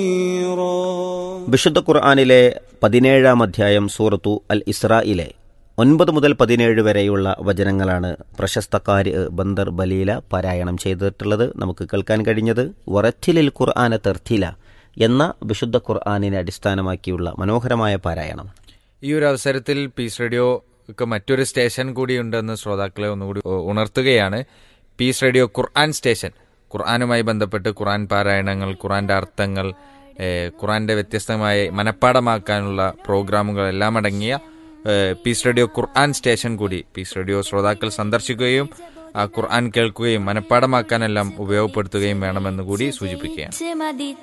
വിശുദ്ധ ഖുർആാനിലെ പതിനേഴാം അധ്യായം സൂറത്തു അൽ ഇസ്രായിലെ ഒൻപത് മുതൽ പതിനേഴ് വരെയുള്ള വചനങ്ങളാണ് പ്രശസ്ത കാര് ബന്ദർ ബലീല പാരായണം ചെയ്തിട്ടുള്ളത് നമുക്ക് കേൾക്കാൻ കഴിഞ്ഞത് വററ്റിലിൽ ഖുർആാന തെർത്തില എന്ന വിശുദ്ധ ഖുർആാനിനെ അടിസ്ഥാനമാക്കിയുള്ള മനോഹരമായ പാരായണം ഈ ഒരു അവസരത്തിൽ പീസ് റേഡിയോ ഒക്കെ മറ്റൊരു സ്റ്റേഷൻ കൂടി ഉണ്ടെന്ന് ശ്രോതാക്കളെ ഒന്നുകൂടി ഉ- ഉണർത്തുകയാണ് പീസ് റേഡിയോ ഖുർആൻ സ്റ്റേഷൻ ഖുർആനുമായി ബന്ധപ്പെട്ട് ഖുർആൻ പാരായണങ്ങൾ ഖുർആന്റെ അർത്ഥങ്ങൾ ഏഹ്, ഖുർആന്റെ വ്യത്യസ്തമായ മനഃപ്പാടമാക്കാനുള്ള പ്രോഗ്രാമുകൾ എല്ലാം അടങ്ങിയ ഏഹ്, പീസ് റേഡിയോ ഖുർആൻ സ്റ്റേഷൻ കൂടി പീസ് റേഡിയോ ശ്രോതാക്കൾ സന്ദർശിക്കുകയും ആ ഖുർആൻ കേൾക്കുകയും മനഃപ്പാടമാക്കാനെല്ലാം ഉപയോഗപ്പെടുത്തുകയും വേണമെന്ന് കൂടി സൂചിപ്പിക്കുകയാണ്